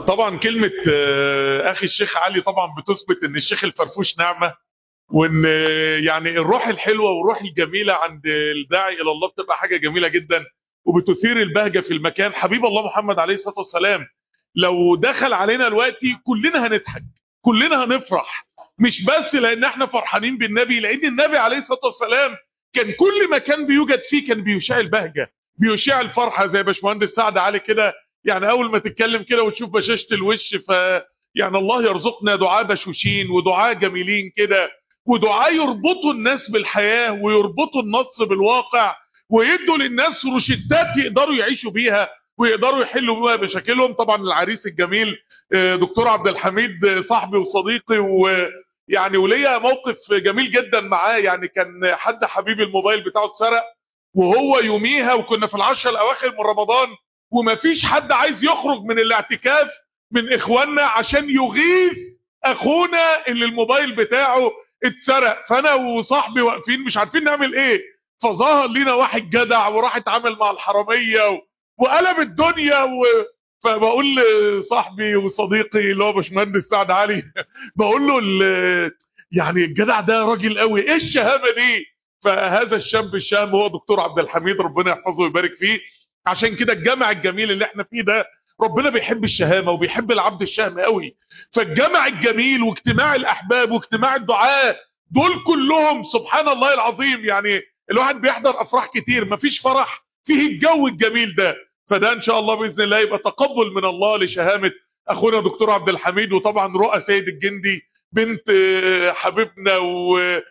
طبعا كلمة آه، أخي الشيخ علي طبعا بتثبت إن الشيخ الفرفوش نعمة وإن آه، يعني الروح الحلوة والروح الجميلة عند الداعي إلى الله بتبقى حاجة جميلة جدا وبتثير البهجة في المكان حبيب الله محمد عليه الصلاة والسلام لو دخل علينا دلوقتي كلنا هنضحك كلنا هنفرح مش بس لأن احنا فرحانين بالنبي لأن النبي عليه الصلاة والسلام كان كل مكان بيوجد فيه كان بيشاع البهجة بيشاع الفرحة زي باشمهندس سعد علي كده يعني اول ما تتكلم كده وتشوف بشاشه الوش ف يعني الله يرزقنا دعاء بشوشين ودعاء جميلين كده ودعاء يربطوا الناس بالحياه ويربطوا النص بالواقع ويدوا للناس روشتات يقدروا يعيشوا بيها ويقدروا يحلوا بيها مشاكلهم طبعا العريس الجميل آه، دكتور عبد الحميد آه، صاحبي وصديقي ويعني وليا موقف جميل جدا معاه يعني كان حد حبيب الموبايل بتاعه اتسرق وهو يوميها وكنا في العشر الاواخر من رمضان ومفيش حد عايز يخرج من الاعتكاف من اخواننا عشان يغيث اخونا اللي الموبايل بتاعه اتسرق فانا وصاحبي واقفين مش عارفين نعمل ايه فظهر لينا واحد جدع وراح اتعامل مع الحراميه و... وقلب الدنيا و... فبقول لصاحبي وصديقي اللي هو باشمهندس سعد علي بقول له ال... يعني الجدع ده راجل قوي ايه الشهامه دي فهذا الشاب الشام هو دكتور عبد الحميد ربنا يحفظه ويبارك فيه عشان كده الجامع الجميل اللي احنا فيه ده ربنا بيحب الشهامة وبيحب العبد الشهم قوي فالجامع الجميل واجتماع الأحباب واجتماع الدعاء دول كلهم سبحان الله العظيم يعني الواحد بيحضر أفراح كتير مفيش فرح فيه الجو الجميل ده فده إن شاء الله بإذن الله يبقى تقبل من الله لشهامة أخونا دكتور عبد الحميد وطبعا رؤى سيد الجندي بنت آه، حبيبنا و-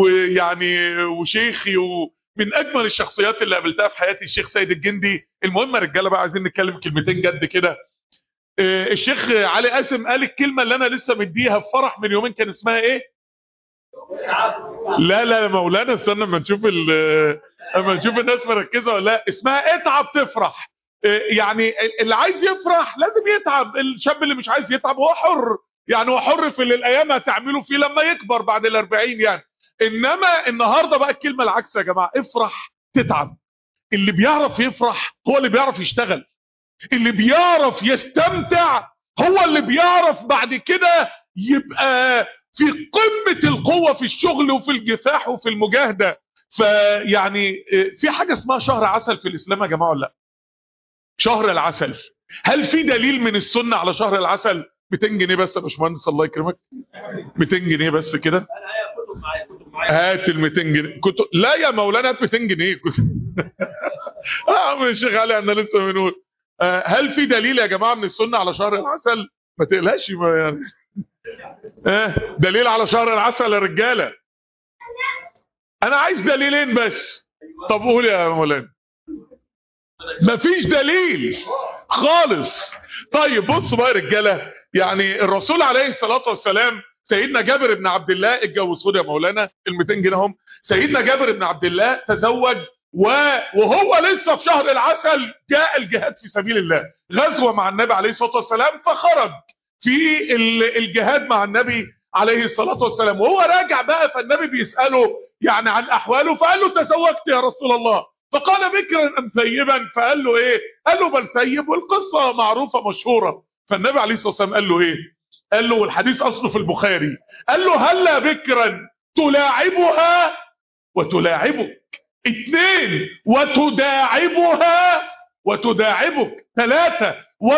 ويعني وشيخي و من اجمل الشخصيات اللي قابلتها في حياتي الشيخ سيد الجندي المهم يا رجاله بقى عايزين نتكلم كلمتين جد كده آه، الشيخ علي قاسم قال الكلمه اللي انا لسه مديها في فرح من يومين كان اسمها ايه لا لا يا مولانا استنى اما نشوف ال- اما نشوف الناس مركزه ولا لا اسمها اتعب تفرح آه، يعني اللي عايز يفرح لازم يتعب الشاب اللي مش عايز يتعب هو حر يعني هو حر في اللي الايام هتعمله فيه لما يكبر بعد الاربعين يعني انما النهارده بقى الكلمه العكس يا جماعه افرح تتعب اللي بيعرف يفرح هو اللي بيعرف يشتغل اللي بيعرف يستمتع هو اللي بيعرف بعد كده يبقى في قمة القوة في الشغل وفي الجفاح وفي المجاهدة فيعني آه، في حاجة اسمها شهر عسل في الإسلام يا جماعة ولا لا شهر العسل هل في دليل من السنة على شهر العسل 200 جنيه بس يا باشمهندس الله يكرمك 200 جنيه بس كده انا هي كتب معايا كتب معايا هات ال 200 جنيه كنت لا يا مولانا هات 200 جنيه كنت اه عم الشيخ علي احنا لسه بنقول آه، هل في دليل يا جماعه من السنه على شهر العسل ما تقلقش ما يعني آه دليل على شهر العسل يا رجاله انا عايز دليلين بس طب قول يا مولانا مفيش دليل خالص طيب بصوا بقى يا رجاله يعني الرسول عليه الصلاه والسلام سيدنا جابر بن عبد الله اتجوز خد يا مولانا ال 200 جنيه هم سيدنا جابر بن عبد الله تزوج و... وهو لسه في شهر العسل جاء الجهاد في سبيل الله غزوه مع النبي عليه الصلاه والسلام فخرج في ال- الجهاد مع النبي عليه الصلاه والسلام وهو راجع بقى فالنبي بيساله يعني عن احواله فقال له تزوجت يا رسول الله فقال بكرا ام ثيبا فقال له ايه قال له بل ثيب والقصه معروفه مشهوره فالنبي عليه الصلاه والسلام قال له ايه قال له والحديث اصله في البخاري قال له هلا بكرا تلاعبها وتلاعبك اثنين وتداعبها وتداعبك ثلاثة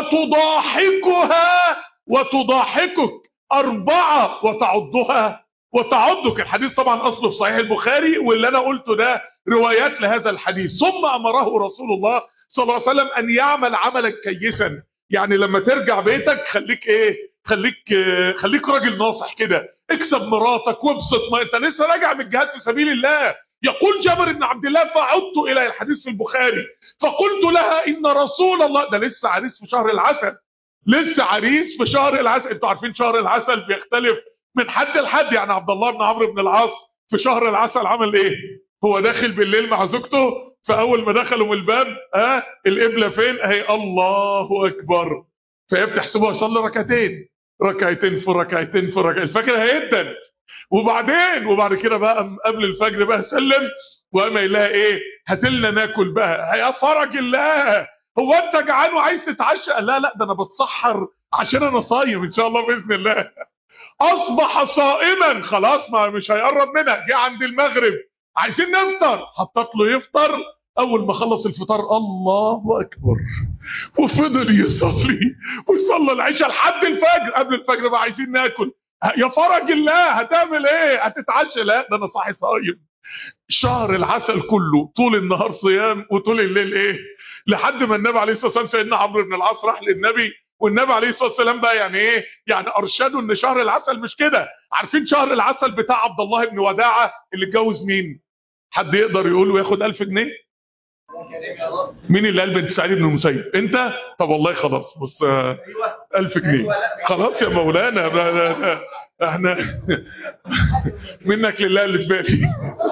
وتضاحكها وتضاحكك أربعة وتعضها وتعضك الحديث طبعا أصله في صحيح البخاري واللي أنا قلته ده روايات لهذا الحديث ثم أمره رسول الله صلى الله عليه وسلم أن يعمل عملا كيسا يعني لما ترجع بيتك خليك ايه خليك آه، خليك راجل ناصح كده اكسب مراتك وابسط ما انت لسه راجع من الجهاد في سبيل الله يقول جابر بن عبد الله فعدت الى الحديث في البخاري فقلت لها ان رسول الله ده لسه عريس في شهر العسل لسه عريس في شهر العسل انتوا عارفين شهر العسل بيختلف من حد لحد يعني عبد الله بن عمرو بن العاص في شهر العسل عمل ايه هو داخل بالليل مع زوجته فاول ما دخلوا من الباب ها القبله فين اهي الله اكبر فهي بتحسبها يصلي ركعتين ركعتين في ركعتين في ركعتين الفجر هيدن وبعدين وبعد كده بقى قام قبل الفجر بقى سلم وقام يلاقي ايه هات لنا ناكل بقى يا فرج الله هو انت جعان وعايز تتعشى قال لا لا ده انا بتسحر عشان انا صايم ان شاء الله باذن الله اصبح صائما خلاص ما مش هيقرب منها جه عند المغرب عايزين نفطر حطت له يفطر اول ما خلص الفطار الله اكبر وفضل يصلي ويصلي العشاء لحد الفجر قبل الفجر بقى عايزين ناكل يا فرج الله هتعمل ايه هتتعشى لا ده انا صاحي صايم شهر العسل كله طول النهار صيام وطول الليل ايه لحد ما النبي عليه الصلاه والسلام سيدنا عمرو بن العاص راح للنبي والنبي عليه الصلاه والسلام بقى يعني ايه يعني ارشدوا ان شهر العسل مش كده عارفين شهر العسل بتاع عبد الله بن وداعه اللي اتجوز مين حد يقدر يقول وياخد 1000 جنيه مين اللي قال بنت سعيد بن المسيب انت طب والله خلاص بص آه، 1000 جنيه خلاص يا مولانا ده ده ده احنا منك لله اللي في بالي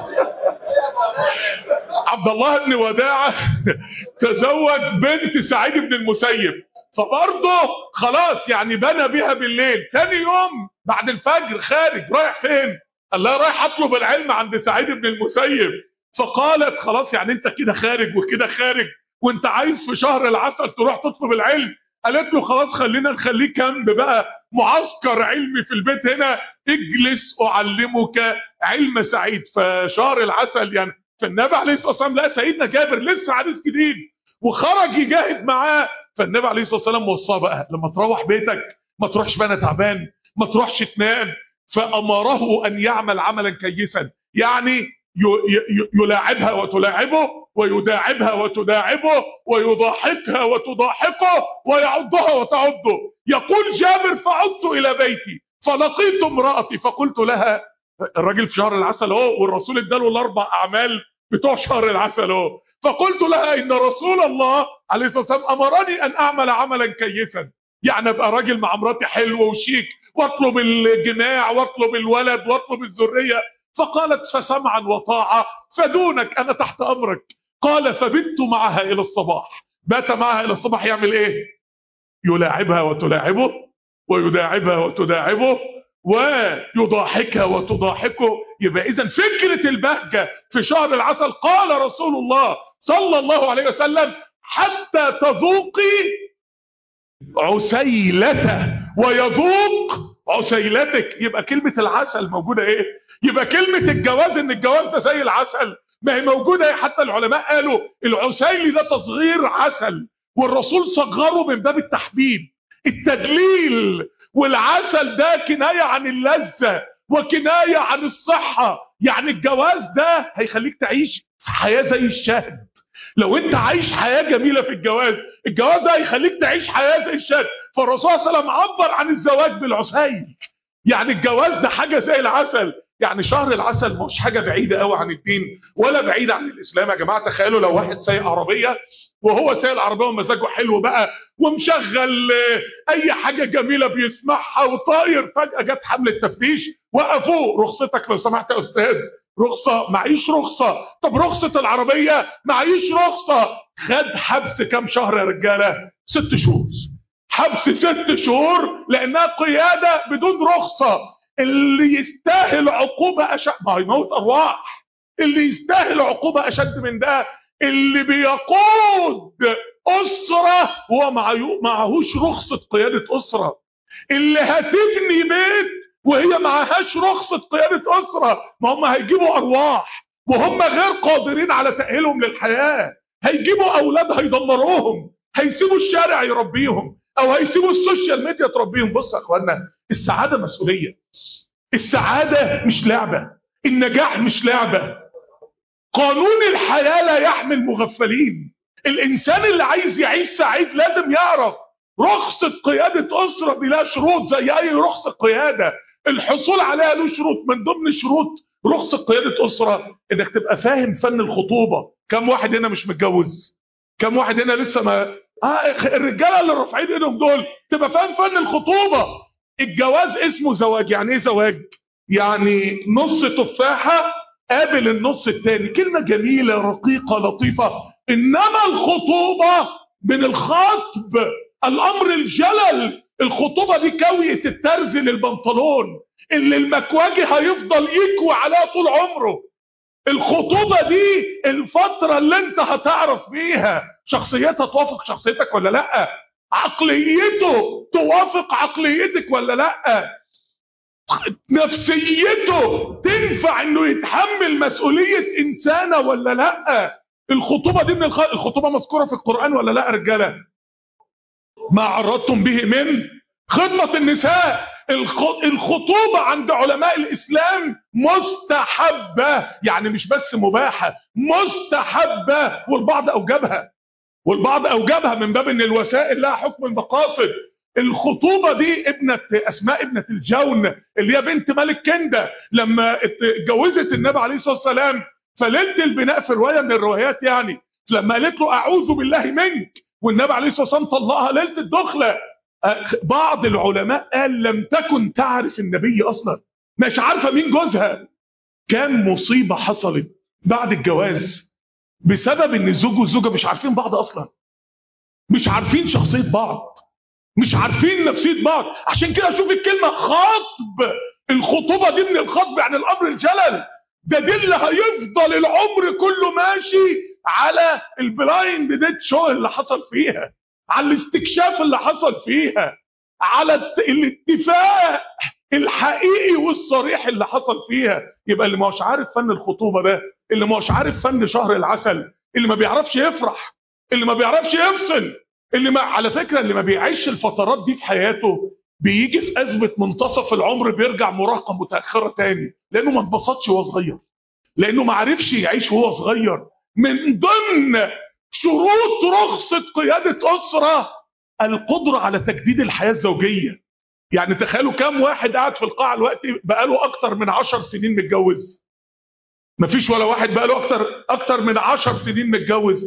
عبد الله بن وداعه تزوج بنت سعيد بن المسيب فبرضه خلاص يعني بنى بيها بالليل تاني يوم بعد الفجر خارج رايح فين قال لها رايح اطلب العلم عند سعيد بن المسيب فقالت خلاص يعني انت كده خارج وكده خارج وانت عايز في شهر العسل تروح تطلب العلم قالت له خلاص خلينا نخليه كامب بقى معسكر علمي في البيت هنا اجلس اعلمك علم سعيد فشهر العسل يعني فالنبي عليه الصلاه والسلام لقى سيدنا جابر لسه عريس جديد وخرج يجاهد معاه فالنبي عليه الصلاه والسلام وصاه بقى لما تروح بيتك ما تروحش بقى انا تعبان ما تروحش تنام فامره ان يعمل عملا كيسا يعني ي- ي- يلاعبها وتلاعبه ويداعبها وتداعبه ويضاحكها وتضاحكه ويعضها وتعضه يقول جابر فعدت الى بيتي فلقيت امرأتي فقلت لها الراجل في شهر العسل اهو والرسول اداله الاربع اعمال بتوع شهر العسل اهو فقلت لها ان رسول الله عليه الصلاه والسلام امرني ان اعمل عملا كيسا يعني ابقى راجل مع مراتي حلو وشيك واطلب الجماع واطلب الولد واطلب الذريه فقالت فسمعا وطاعه فدونك انا تحت امرك قال فبت معها الى الصباح بات معها الى الصباح يعمل ايه يلاعبها وتلاعبه ويداعبها وتداعبه ويضاحكها وتضاحكه يبقى اذا فكره البهجه في شهر العسل قال رسول الله صلى الله عليه وسلم حتى تذوقي عسيلته ويذوق عسيلتك يبقى كلمة العسل موجودة ايه يبقى كلمة الجواز ان الجواز ده زي العسل ما هي موجودة ايه حتى العلماء قالوا العسيلي ده تصغير عسل والرسول صغره من باب التحبيب التدليل والعسل ده كناية عن اللذة وكناية عن الصحة يعني الجواز ده هيخليك تعيش حياة زي الشهد لو انت عايش حياة جميلة في الجواز الجواز ده هيخليك تعيش حياة زي الشهد فالرسول صلى الله عليه وسلم عبر عن الزواج بالعسيل يعني الجواز ده حاجة زي العسل يعني شهر العسل مش حاجة بعيدة قوي عن الدين ولا بعيدة عن الإسلام يا جماعة تخيلوا لو واحد سايق عربية وهو سايق العربية ومزاجه حلو بقى ومشغل آه، أي حاجة جميلة بيسمعها وطاير فجأة جت حملة تفتيش وقفوه رخصتك لو سمحت يا أستاذ رخصة معيش رخصة طب رخصة العربية معيش رخصة خد حبس كام شهر يا رجالة ست شهور حبس ست شهور لانها قياده بدون رخصه اللي يستاهل عقوبه اشد ما يموت ارواح اللي يستاهل عقوبه اشد من ده اللي بيقود اسره وهو معيو- معهوش رخصه قياده اسره اللي هتبني بيت وهي معهاش رخصه قياده اسره ما هم هيجيبوا ارواح وهم غير قادرين على تاهيلهم للحياه هيجيبوا اولاد هيدمروهم هيسيبوا الشارع يربيهم او هيسيبوا السوشيال ميديا تربيهم بص يا اخوانا السعاده مسؤوليه السعاده مش لعبه النجاح مش لعبه قانون الحياه لا يحمل مغفلين الانسان اللي عايز يعيش سعيد لازم يعرف رخصه قياده اسره بلا شروط زي اي رخصه قياده الحصول عليها له شروط من ضمن شروط رخصه قياده اسره انك تبقى فاهم فن الخطوبه كم واحد هنا مش متجوز كم واحد هنا لسه ما اه الرجاله اللي رافعين ايدهم دول تبقى فاهم فن الخطوبه الجواز اسمه زواج يعني ايه زواج يعني نص تفاحه قابل النص التاني كلمه جميله رقيقه لطيفه انما الخطوبه من الخطب الامر الجلل الخطوبه دي كويه الترز للبنطلون اللي المكواجي هيفضل يكوي عليها طول عمره الخطوبة دي الفترة اللي انت هتعرف فيها شخصيتها توافق شخصيتك ولا لا عقليته توافق عقليتك ولا لا نفسيته تنفع انه يتحمل مسؤولية انسانة ولا لا الخطوبة دي من الخ... الخطوبة مذكورة في القرآن ولا لا يا رجالة ما عرضتم به من خدمة النساء الخ... الخطوبة عند علماء الإسلام مستحبة يعني مش بس مباحة مستحبة والبعض أوجبها والبعض أوجبها من باب أن الوسائل لها حكم المقاصد الخطوبة دي ابنة أسماء ابنة الجون اللي هي بنت ملك كندة لما اتجوزت النبي عليه الصلاة والسلام فليلة البناء في رواية من الروايات يعني لما قالت له أعوذ بالله منك والنبي عليه الصلاة والسلام طلقها ليلة الدخلة بعض العلماء قال لم تكن تعرف النبي أصلا مش عارفة مين جوزها كان مصيبة حصلت بعد الجواز بسبب ان الزوج والزوجة مش عارفين بعض أصلا مش عارفين شخصية بعض مش عارفين نفسية بعض عشان كده اشوف الكلمة خطب الخطوبة دي من الخطب يعني الأمر الجلل ده دي اللي هيفضل العمر كله ماشي على البلايند ديت شو اللي حصل فيها على الاستكشاف اللي حصل فيها على الاتفاق الحقيقي والصريح اللي حصل فيها يبقى اللي مش عارف فن الخطوبة ده اللي مش عارف فن شهر العسل اللي ما بيعرفش يفرح اللي ما بيعرفش يفصل اللي ما على فكرة اللي ما بيعيش الفترات دي في حياته بيجي في أزمة منتصف العمر بيرجع مراهقة متأخرة تاني لأنه ما انبسطش وهو صغير لأنه ما عرفش يعيش وهو صغير من ضمن شروط رخصة قيادة أسرة القدرة على تجديد الحياة الزوجية يعني تخيلوا كام واحد قاعد في القاعة الوقت بقاله أكتر من عشر سنين متجوز مفيش ولا واحد بقاله أكتر, أكتر من عشر سنين متجوز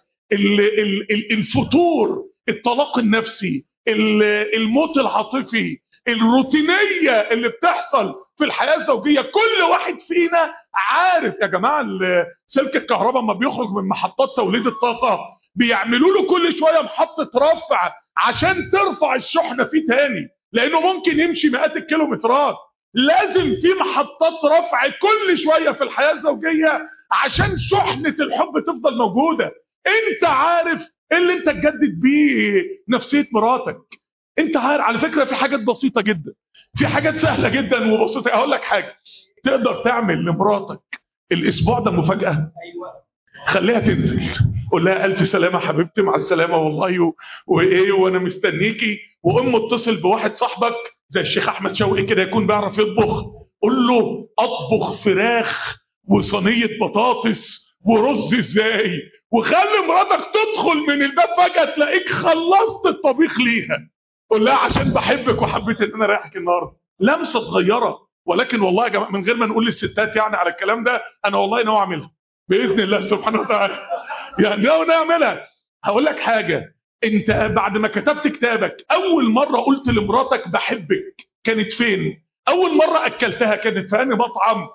الفتور الطلاق النفسي الموت العاطفي الروتينية اللي بتحصل في الحياة الزوجية كل واحد فينا عارف يا جماعة سلك الكهرباء ما بيخرج من محطات توليد الطاقة بيعملوا له كل شوية محطة رفع عشان ترفع الشحنة فيه تاني لانه ممكن يمشي مئات الكيلومترات لازم في محطات رفع كل شوية في الحياة الزوجية عشان شحنة الحب تفضل موجودة انت عارف ايه اللي انت تجدد بيه نفسية مراتك انت عارف على فكرة في حاجات بسيطة جدا في حاجات سهلة جدا وبسيطة اقول لك حاجة تقدر تعمل لمراتك الاسبوع ده مفاجأة ايوه خليها تنزل قول لها الف سلامة حبيبتي مع السلامة والله و... وايه وانا مستنيكي وام اتصل بواحد صاحبك زي الشيخ احمد شوقي كده يكون بيعرف يطبخ قول له اطبخ فراخ وصينية بطاطس ورز ازاي وخلي مراتك تدخل من الباب فجأة تلاقيك خلصت الطبيخ ليها قول لها عشان بحبك وحبيت ان انا رايحك النهارده لمسه صغيره ولكن والله يا جماعه من غير ما نقول للستات يعني على الكلام ده انا والله ناوي اعملها باذن الله سبحانه وتعالى يعني ناوي نعملها هقول لك حاجه انت بعد ما كتبت كتابك اول مره قلت لمراتك بحبك كانت فين اول مره اكلتها كانت في انهي مطعم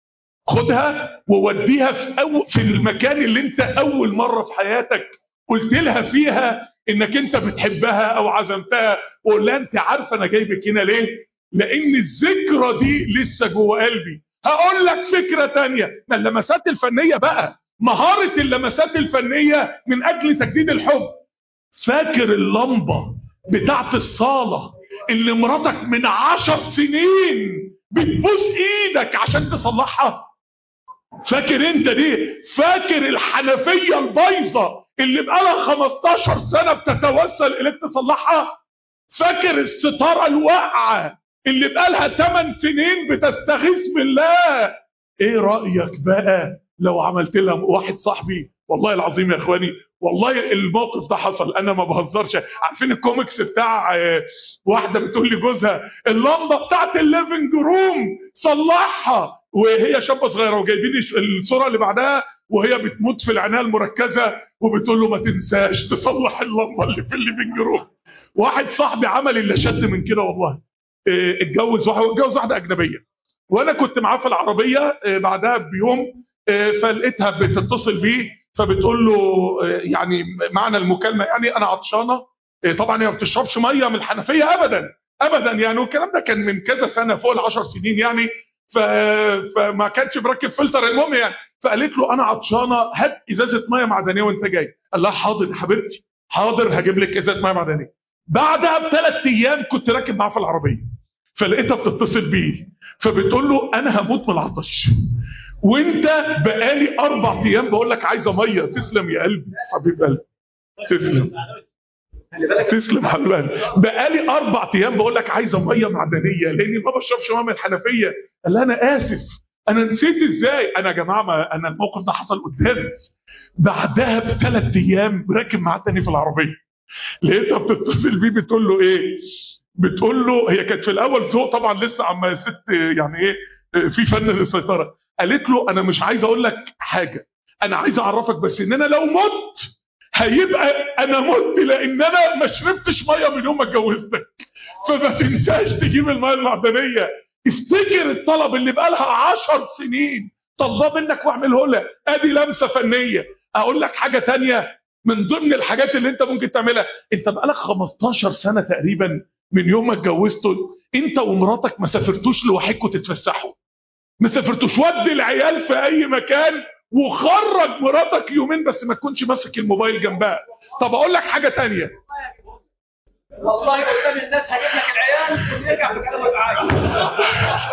خدها ووديها في أو في المكان اللي انت اول مره في حياتك قلت لها فيها انك انت بتحبها او عزمتها وقول لها انت عارفه انا جايبك هنا ليه لان الذكرى دي لسه جوه قلبي هقول لك فكره تانية ما اللمسات الفنيه بقى مهاره اللمسات الفنيه من اجل تجديد الحب فاكر اللمبه بتاعت الصاله اللي مراتك من عشر سنين بتبوس ايدك عشان تصلحها فاكر انت دي فاكر الحنفيه البايظه اللي بقالها 15 سنه بتتوسل اليك تصلحها فاكر الستاره الواقعه اللي بقالها 8 سنين بتستغيث بالله ايه رايك بقى لو عملت لها واحد صاحبي والله العظيم يا اخواني والله الموقف ده حصل انا ما بهزرش عارفين الكوميكس بتاع واحده بتقول لي جوزها اللمبه بتاعت الليفنج روم صلحها وهي شابه صغيره وجايبين الصوره اللي بعدها وهي بتموت في العنايه المركزه وبتقول له ما تنساش تصلح اللمبه اللي في الليفنج روم واحد صاحبي عمل اللي شد من كده والله اتجوز واحده اتجوز واحده اجنبيه وانا كنت معاه في العربيه بعدها بيوم فلقيتها بتتصل بيه فبتقول له يعني معنى المكالمه يعني انا عطشانه طبعا هي ما بتشربش ميه من الحنفيه ابدا ابدا يعني والكلام ده كان من كذا سنه فوق العشر سنين يعني ف... فما كانش مركب فلتر المهم يعني فقالت له انا عطشانه هات ازازه ميه معدنيه وانت جاي قال لها حاضر يا حبيبتي حاضر هجيب لك ازازه ميه معدنيه بعدها بثلاث ايام كنت راكب معاه في العربيه فلقيتها بتتصل بيه فبتقول له انا هموت من العطش وانت بقالي اربع ايام بقول لك عايزه ميه تسلم يا قلبي حبيب قلبي تسلم تسلم حبيب قلبي بقالي اربع ايام بقول لك عايزه ميه معدنيه لاني ما بشربش ميه من الحنفيه قال لها انا اسف انا نسيت ازاي انا يا جماعه ما انا الموقف ده حصل قدامي بعدها بثلاث ايام راكب معاه تاني في العربيه لقيتها بتتصل بيه بتقول له ايه بتقول له هي كانت في الاول ذوق طبعا لسه عم ست يعني ايه في فن للسيطره قالت له انا مش عايز اقول لك حاجه انا عايز اعرفك بس ان انا لو مت هيبقى انا مت لان انا ما شربتش ميه من يوم ما اتجوزتك فما تنساش تجيب الميه المعدنيه افتكر الطلب اللي بقالها عشر سنين طلباه منك واعمله لها ادي لمسه فنيه اقول لك حاجه تانية من ضمن الحاجات اللي انت ممكن تعملها انت بقالك 15 سنه تقريبا من يوم ما اتجوزتوا انت ومراتك ما سافرتوش لوحدكم تتفسحوا ما سافرتوش ودي العيال في اي مكان وخرج مراتك يومين بس ما تكونش ماسك الموبايل جنبها طب اقول لك حاجه تانية والله قدام الناس هجيب لك العيال ونرجع في كلامك عادي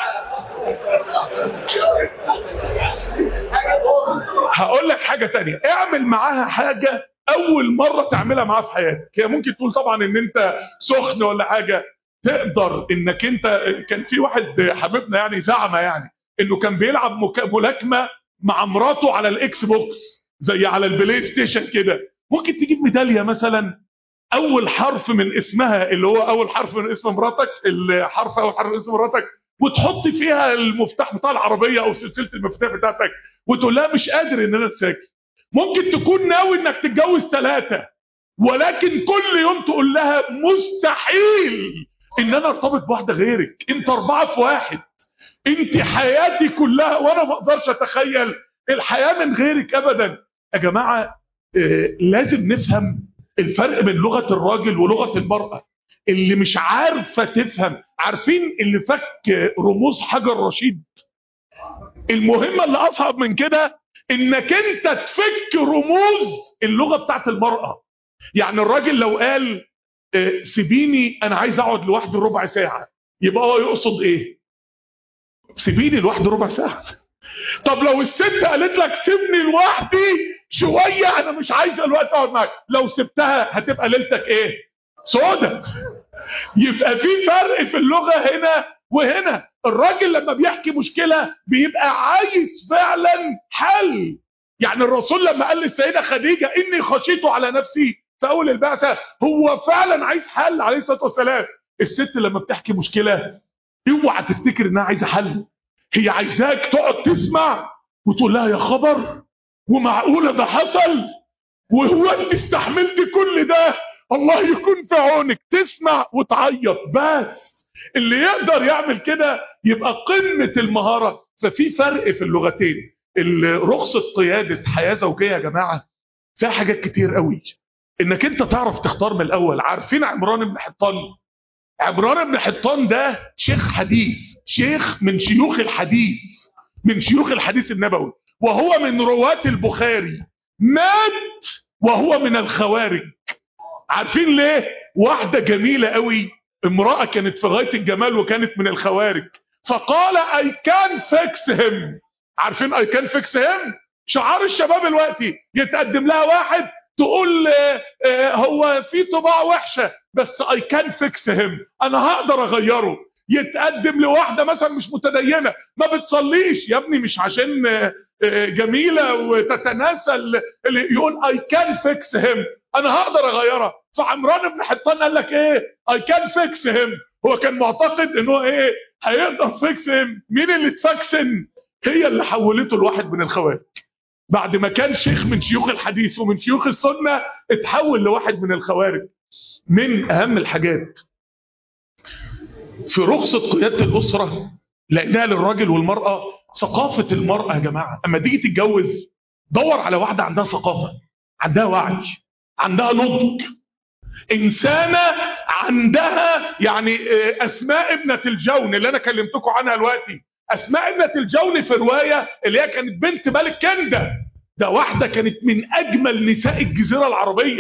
هقول لك حاجه تانية اعمل معاها حاجه اول مره تعملها معاها في حياتك هي ممكن تقول طبعا ان انت سخن ولا حاجه تقدر انك انت كان في واحد حبيبنا يعني زعمه يعني انه كان بيلعب مك- ملاكمه مع مراته على الاكس بوكس زي على البلاي ستيشن كده ممكن تجيب ميداليه مثلا اول حرف من اسمها اللي هو اول حرف من اسم مراتك الحرف اول حرف من اسم مراتك وتحط فيها المفتاح بتاع العربيه او سلسله المفاتيح بتاعتك وتقول لها مش قادر ان انا اتساكن ممكن تكون ناوي انك تتجوز ثلاثه ولكن كل يوم تقول لها مستحيل ان انا ارتبط بواحده غيرك انت اربعه في واحد انت حياتي كلها وانا ما اقدرش اتخيل الحياه من غيرك ابدا يا جماعه آه، لازم نفهم الفرق بين لغه الراجل ولغه المراه اللي مش عارفه تفهم عارفين اللي فك رموز حجر رشيد المهمه اللي اصعب من كده انك انت تفك رموز اللغه بتاعت المراه يعني الراجل لو قال آه، سيبيني انا عايز اقعد لوحدي ربع ساعه يبقى هو يقصد ايه سيبيني لوحدي ربع ساعه طب لو الست قالت لك سيبني لوحدي شويه انا مش عايزه الوقت اقعد معاك لو سبتها هتبقى ليلتك ايه سودة يبقى في فرق في اللغه هنا وهنا الراجل لما بيحكي مشكله بيبقى عايز فعلا حل يعني الرسول لما قال للسيده خديجه اني خشيت على نفسي في اول البعثه هو فعلا عايز حل عليه الصلاه والسلام الست لما بتحكي مشكله اوعى تفتكر انها عايزه حل هي عايزاك تقعد تسمع وتقول لها يا خبر ومعقوله ده حصل وهو انت استحملت كل ده الله يكون في عونك تسمع وتعيط بس اللي يقدر يعمل كده يبقى قمه المهاره ففي فرق في اللغتين ال- رخصه قياده حياه زوجيه يا جماعه فيها حاجات كتير قوي انك انت تعرف تختار من الاول عارفين عمران بن حطان عمران بن حطان ده شيخ حديث شيخ من شيوخ الحديث من شيوخ الحديث النبوي وهو من رواة البخاري مات وهو من الخوارج عارفين ليه واحدة جميلة قوي امرأة كانت في غاية الجمال وكانت من الخوارج فقال I can fix him عارفين I can fix him شعار الشباب الوقتي يتقدم لها واحد تقول آه، آه، هو في طباع وحشة بس I can fix him انا هقدر اغيره يتقدم لواحدة مثلا مش متدينة ما بتصليش يا ابني مش عشان آه، آه، جميلة وتتناسى ال- اللي يقول I can fix him انا هقدر اغيرها فعمران بن حطان قال لك ايه I can fix him هو كان معتقد ان هو ايه هيقدر فيكس him مين اللي تفكسن هي اللي حولته لواحد من الخوارج بعد ما كان شيخ من شيوخ الحديث ومن شيوخ السنة اتحول لواحد من الخوارج من اهم الحاجات في رخصة قيادة الأسرة لأنها للراجل والمرأة ثقافة المرأة يا جماعة أما تيجي تتجوز دور على واحدة عندها ثقافة عندها وعي عندها نضج إنسانة عندها يعني آه، أسماء ابنة الجون اللي أنا كلمتكم عنها دلوقتي أسماء ابنة الجون في رواية اللي هي كانت بنت ملك كندا ده واحدة كانت من أجمل نساء الجزيرة العربية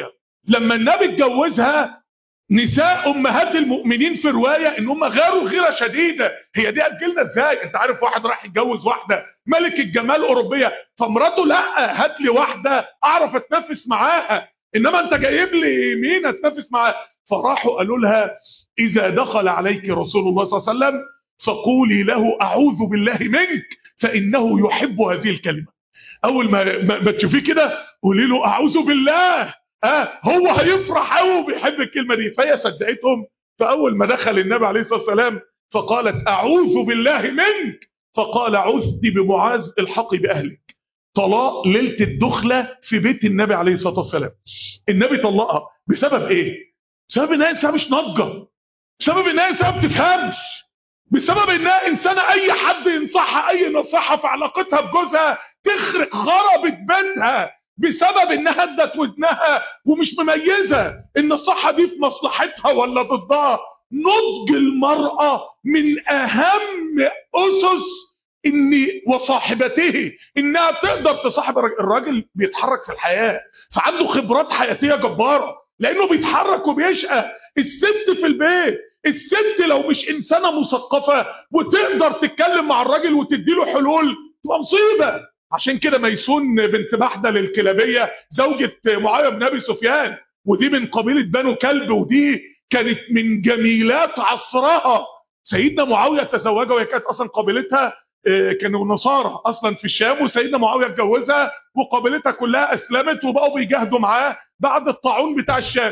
لما النبي اتجوزها نساء امهات المؤمنين في روايه ان هم غاروا غيره شديده هي دي هتجيلنا ازاي انت عارف واحد راح يتجوز واحده ملك الجمال اوروبيه فمراته لا هات لي واحده اعرف اتنافس معاها انما انت جايب لي مين اتنافس معاها فراحوا قالوا لها اذا دخل عليك رسول الله صلى الله عليه وسلم فقولي له اعوذ بالله منك فانه يحب هذه الكلمه اول ما ما, ما تشوفيه كده قولي له اعوذ بالله اه هو هيفرح قوي وبيحب الكلمه دي فهي صدقتهم فاول ما دخل النبي عليه الصلاه والسلام فقالت اعوذ بالله منك فقال عذت بمعاذ الحقي باهلك طلاق ليله الدخله في بيت النبي عليه الصلاه والسلام النبي طلقها بسبب ايه بسبب انها انسانه مش ناضجه بسبب انها انسانه ما بتفهمش بسبب انها انسانه اي حد ينصحها اي نصيحه في علاقتها بجوزها تخرق خربت بيتها بسبب انها ادت ودنها ومش مميزه النصيحه دي في مصلحتها ولا ضدها نضج المراه من اهم اسس ان وصاحبته انها تقدر تصاحب الراجل الراجل بيتحرك في الحياه فعنده خبرات حياتيه جباره لانه بيتحرك وبيشقى الست في البيت الست لو مش انسانه مثقفه وتقدر تتكلم مع الراجل وتديله حلول تبقى مصيبه عشان كده ميسون بنت بحدة الكلابية زوجة معاوية بن أبي سفيان ودي من قبيلة بنو كلب ودي كانت من جميلات عصرها سيدنا معاوية تزوجها وهي كانت أصلا قبيلتها كانوا نصارى أصلا في الشام وسيدنا معاوية اتجوزها وقبيلتها كلها أسلمت وبقوا بيجاهدوا معاه بعد الطاعون بتاع الشام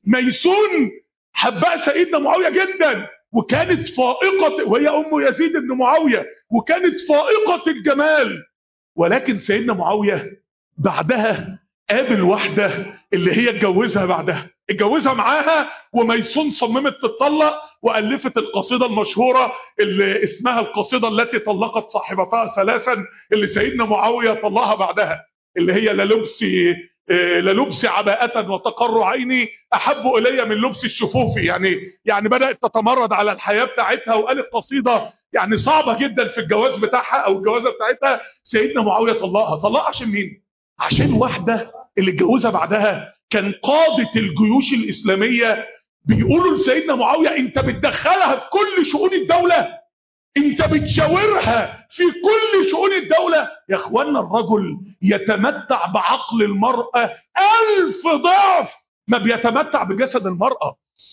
ميسون حبها سيدنا معاوية جدا وكانت فائقة وهي أم يزيد بن معاوية وكانت فائقة الجمال ولكن سيدنا معاوية بعدها قابل واحدة اللي هي اتجوزها بعدها اتجوزها معاها وميسون صممت تتطلق وألفت القصيدة المشهورة اللي اسمها القصيدة التي طلقت صاحبتها ثلاثا اللي سيدنا معاوية طلقها بعدها اللي هي للبسي للبس عباءة وتقر عيني أحب إلي من لبس الشفوف يعني يعني بدأت تتمرد على الحياة بتاعتها وقالت قصيدة يعني صعبة جدا في الجواز بتاعها أو الجوازة بتاعتها سيدنا معاوية طلقها طلقها عشان مين؟ عشان واحدة اللي اتجوزها بعدها كان قادة الجيوش الإسلامية بيقولوا لسيدنا معاوية أنت بتدخلها في كل شؤون الدولة انت بتشاورها في كل شؤون الدولة يا اخوانا الرجل يتمتع بعقل المرأة الف ضعف ما بيتمتع بجسد المرأة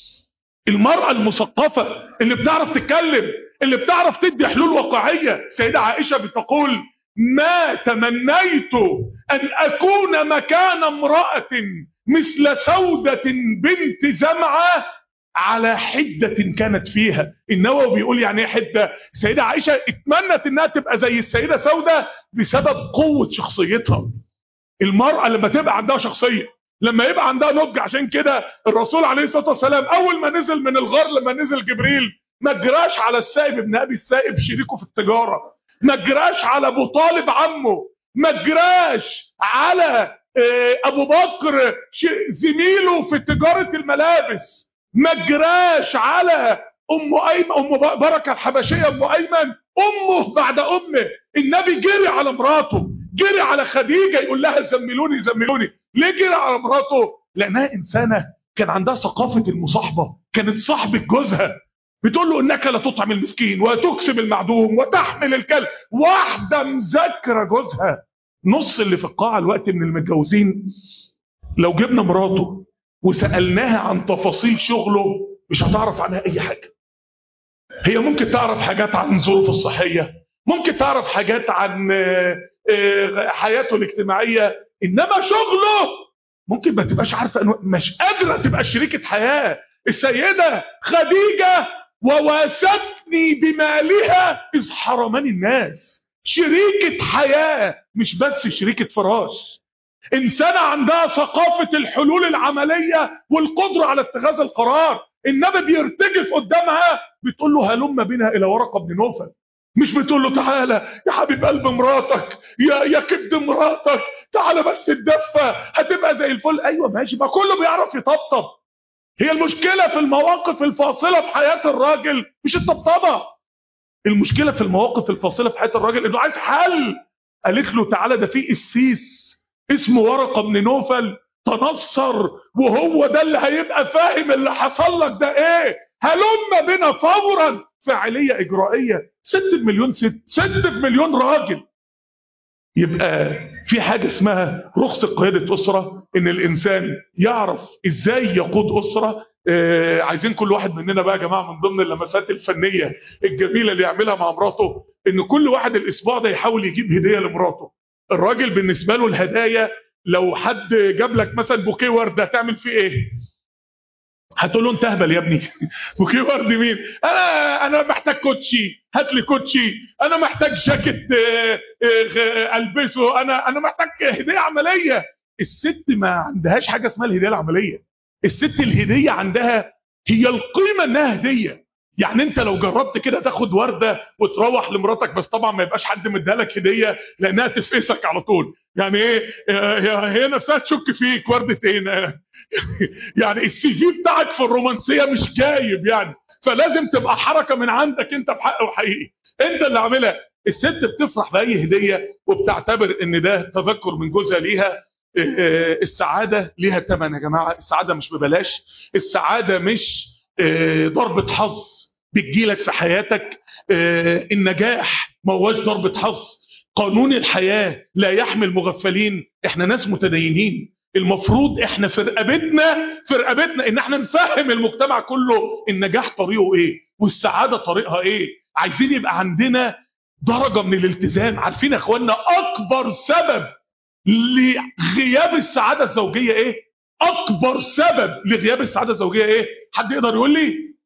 المرأة المثقفة اللي بتعرف تتكلم اللي بتعرف تدي حلول واقعية سيدة عائشة بتقول ما تمنيت ان اكون مكان امرأة مثل سودة بنت زمعة على حدة كانت فيها النووي بيقول يعني ايه حدة السيدة عائشة اتمنت انها تبقى زي السيدة سودة بسبب قوة شخصيتها المرأة لما تبقى عندها شخصية لما يبقى عندها نضج عشان كده الرسول عليه الصلاة والسلام اول ما نزل من الغار لما نزل جبريل ما جراش على السائب ابن ابي السائب شريكه في التجارة ما جراش على ابو طالب عمه ما جراش على ابو بكر زميله في تجارة الملابس ما جراش على ام ايمن ام بركه الحبشيه ام ايمن امه بعد امه النبي جري على مراته جري على خديجه يقول لها زملوني زملوني ليه جري على مراته لانها انسانه كان عندها ثقافه المصاحبه كانت صاحبه جوزها بتقول له انك لا تطعم المسكين وتكسب المعدوم وتحمل الكلب واحده مذاكره جوزها نص اللي في القاعه الوقت من المتجوزين لو جبنا مراته وسألناها عن تفاصيل شغله مش هتعرف عنها أي حاجة هي ممكن تعرف حاجات عن ظروفه الصحية ممكن تعرف حاجات عن حياته الاجتماعية إنما شغله ممكن ما تبقاش عارفة أنه مش قادرة تبقى شريكة حياة السيدة خديجة وواستني بمالها إذ حرمني الناس شريكة حياة مش بس شريكة فراش إنسانة عندها ثقافة الحلول العملية والقدرة على اتخاذ القرار النبي بيرتجف قدامها بتقول له هلم بنا إلى ورقة بن نوفل مش بتقول له تعالى يا حبيب قلب مراتك يا يا كبد مراتك تعالى بس الدفة هتبقى زي الفل ايوه ماشي ما كله بيعرف يطبطب هي المشكلة في المواقف الفاصلة في حياة الراجل مش الطبطبة المشكلة في المواقف الفاصلة في حياة الراجل انه عايز حل قالت له تعالى ده في قسيس اسمه ورقة بن نوفل تنصر وهو ده اللي هيبقى فاهم اللي حصل لك ده ايه هلم بنا فورا فعاليه اجرائيه ست مليون ست ست مليون راجل يبقى في حاجة اسمها رخصة قيادة أسرة إن الإنسان يعرف إزاي يقود أسرة آه عايزين كل واحد مننا بقى يا جماعة من ضمن اللمسات الفنية الجميلة اللي يعملها مع مراته إن كل واحد الأسبوع ده يحاول يجيب هدية لمراته الراجل بالنسبة له الهدايا لو حد جاب لك مثلا بوكيه وردة هتعمل فيه إيه؟ هتقول له انت اهبل يا ابني بوكيه ورد مين انا انا محتاج كوتشي هات لي كوتشي انا محتاج جاكيت اه اه البسه انا انا محتاج هديه عمليه الست ما عندهاش حاجه اسمها الهديه العمليه الست الهديه عندها هي القيمه انها هديه يعني انت لو جربت كده تاخد ورده وتروح لمراتك بس طبعا ما يبقاش حد مديها لك هديه لانها تفقسك على طول يعني ايه هي نفسها تشك فيك ورده ايه يعني السي في بتاعك في الرومانسيه مش جايب يعني فلازم تبقى حركه من عندك انت بحق وحقيقي انت اللي عاملها الست بتفرح باي هديه وبتعتبر ان ده تذكر من جوزها ليها السعاده ليها ثمن يا جماعه السعاده مش ببلاش السعاده مش ضربه حظ بتجيلك في حياتك النجاح ما هوش ضربه حظ قانون الحياه لا يحمل مغفلين احنا ناس متدينين المفروض احنا في رقبتنا في رقبتنا ان احنا نفهم المجتمع كله النجاح طريقه ايه والسعاده طريقها ايه عايزين يبقى عندنا درجه من الالتزام عارفين يا اخوانا اكبر سبب لغياب السعاده الزوجيه ايه اكبر سبب لغياب السعاده الزوجيه ايه حد يقدر يقول لي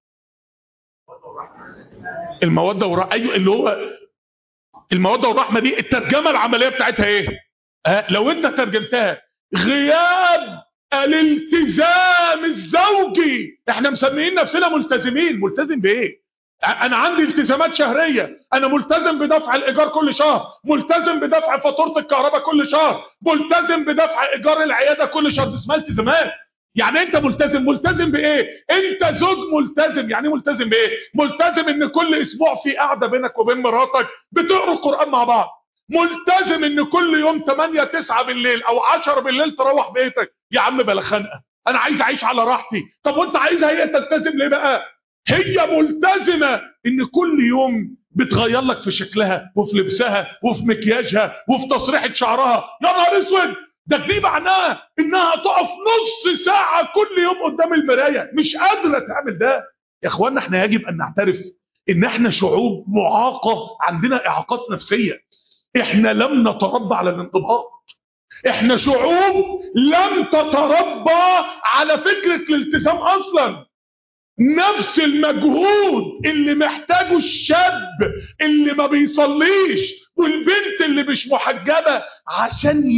الموده والرحمه ايوه اللي هو الموده والرحمه دي الترجمه العمليه بتاعتها ايه أه لو انت ترجمتها غياب الالتزام الزوجي احنا مسميين نفسنا ملتزمين ملتزم بايه انا عندي التزامات شهريه انا ملتزم بدفع الايجار كل شهر ملتزم بدفع فاتوره الكهرباء كل شهر ملتزم بدفع ايجار العياده كل شهر اسمها التزامات يعني انت ملتزم ملتزم بايه انت زوج ملتزم يعني ملتزم بايه ملتزم ان كل اسبوع في قعده بينك وبين مراتك بتقروا القران مع بعض ملتزم ان كل يوم 8 9 بالليل او 10 بالليل تروح بيتك يا عم بلا خنقه انا عايز اعيش على راحتي طب وانت عايزها هي تلتزم ليه بقى هي ملتزمه ان كل يوم بتغير لك في شكلها وفي لبسها وفي مكياجها وفي تصريحه شعرها يا نهار اسود ده دي معناها انها تقف نص ساعه كل يوم قدام المرايه مش قادره تعمل ده يا اخوانا احنا يجب ان نعترف ان احنا شعوب معاقه عندنا اعاقات نفسيه احنا لم نتربى على الانضباط احنا شعوب لم تتربى على فكرة الالتزام اصلا نفس المجهود اللي محتاجه الشاب اللي ما بيصليش والبنت اللي مش محجبة عشان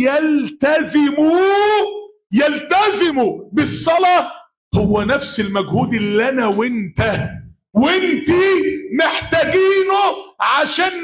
يلتزموا يلتزموا بالصلاة هو نفس المجهود اللي انا وانت وانتي محتاجينه عشان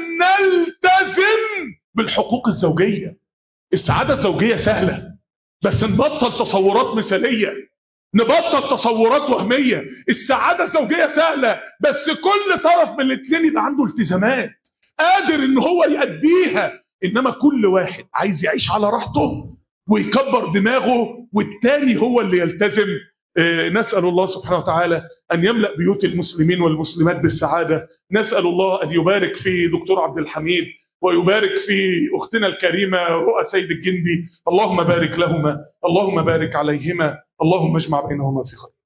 نلتزم بالحقوق الزوجية السعادة الزوجية سهلة بس نبطل تصورات مثالية نبطل تصورات وهمية السعادة الزوجية سهلة بس كل طرف من الاثنين يبقى عنده التزامات قادر ان هو يأديها انما كل واحد عايز يعيش على راحته ويكبر دماغه والتاني هو اللي يلتزم نسأل الله سبحانه وتعالى أن يملأ بيوت المسلمين والمسلمات بالسعادة نسأل الله أن يبارك في دكتور عبد الحميد ويبارك في أختنا الكريمة رؤى سيد الجندي اللهم بارك لهما اللهم بارك عليهما اللهم اجمع بينهما في خير